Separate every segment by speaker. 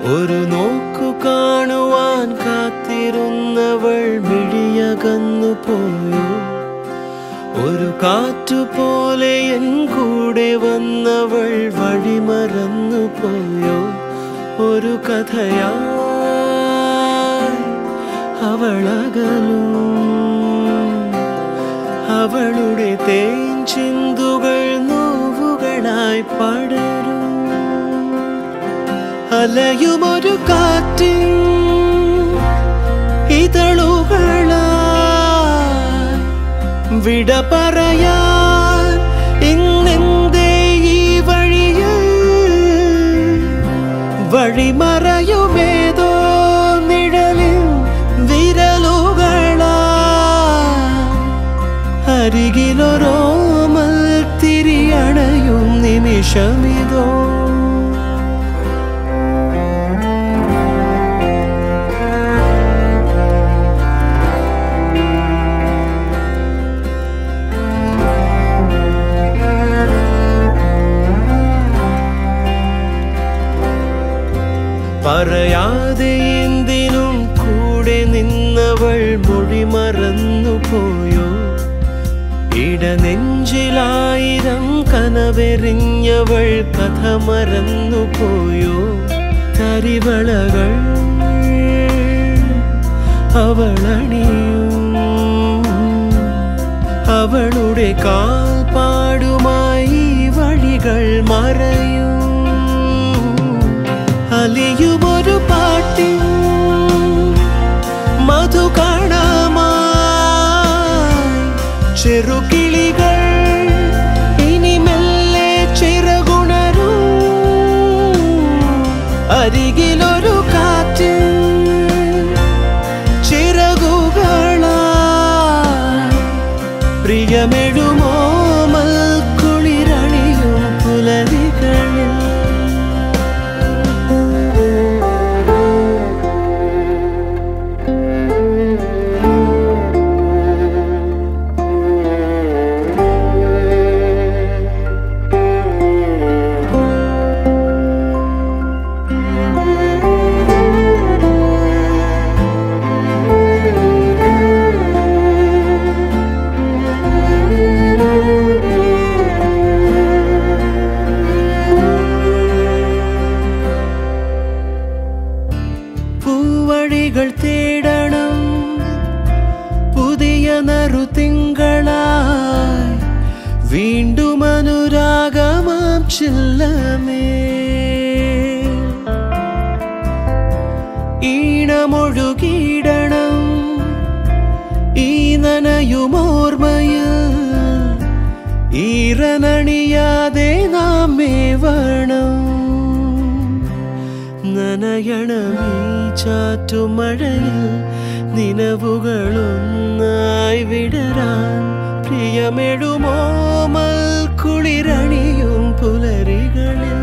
Speaker 1: ഒരു നോക്കു കാണുവാൻ കാത്തിരുന്നവൾ മിഴിയകന്നു പോയോ ഒരു കാറ്റുപോലെ എൻ കൂടെ വന്നവൾ വഴിമറന്നു പോയോ ഒരു കഥയായി അവളകലും അവളുടെ തേൻ ചിന്തുകൾ നോവുകളായി പടരും അലയുമൊരു കാറ്റിൻ ഇതളുകളായി വിട പറയാൻ ഇന്നെന്തേ ഈ വഴിയിൽ വഴിമറയുമേതോ നിഴലിൽ വിരലുകളാ അരികിലൊരോമൽ തിരിയണയും നിമിഷമിതോ പറയാതെ എന്തിനും കൂടെ നിന്നവൾ മൊഴി മറന്നു പോയോ ഇടനെഞ്ചിലായിരം കനവെറിഞ്ഞവൾ കഥ മറന്നു പോയോ കരിവളകൾ അവളണിയും അവളുടെ കാൽപ്പാടുമായി വഴികൾ മറയും അലിയുമൊരു പാട്ടിൻ മധുകണമായി ചെറുകിളികൾ ഇനി മെല്ലെ ചിറകുണരും അരികിലൊരു കാറ്റ് ചിറകുകളായി പ്രിയമെഴുമോ മൽക്കുളിരണിയും പുലരികളിൽ പൂവഴികൾ തേടണം പുതിയ നറുതിങ്കളായി വീണ്ടും അനുരാഗമാം ചില്ലമേ ഈണമൊഴുകിയിടണം ഈ നനയുമോർമ്മയിൽ ഈറനണിയാതെ നാം മേവണം നനയണമീ ചാറ്റുമഴയിൽ നിലവുകളൊന്നായി വിടരാൻ പ്രിയമെഴുമോ കുളിരണിയും പുലരികളിൽ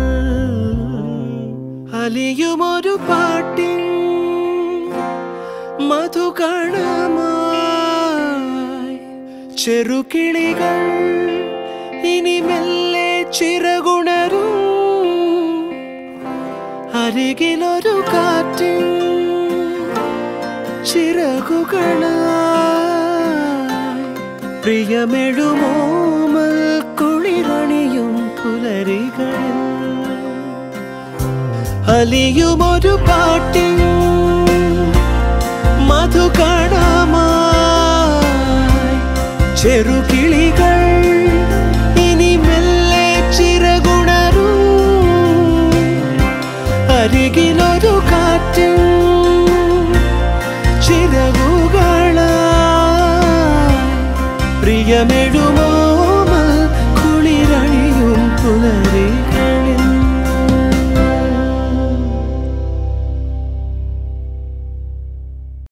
Speaker 1: അലിയുമൊരു പാട്ടിൻ മധുകണമായി ചെറുകിളികൾ ഇനി മെല്ലെ ചിറകുണരും അരികിലൊരു കാറ്റിൻ ചിറകുകളായി പ്രിയമെഴുമോ കുളിരണിയും പുലരികളിൽ അലിയുമൊരു പാട്ടിൻ മധുകണമായി ചെറുകിളികൾ ഇനി മെല്ലെ ചിറകുണരും അരികിലൊരു കാറ്റ് ചിറകുകളായി പ്രിയമെഴുമ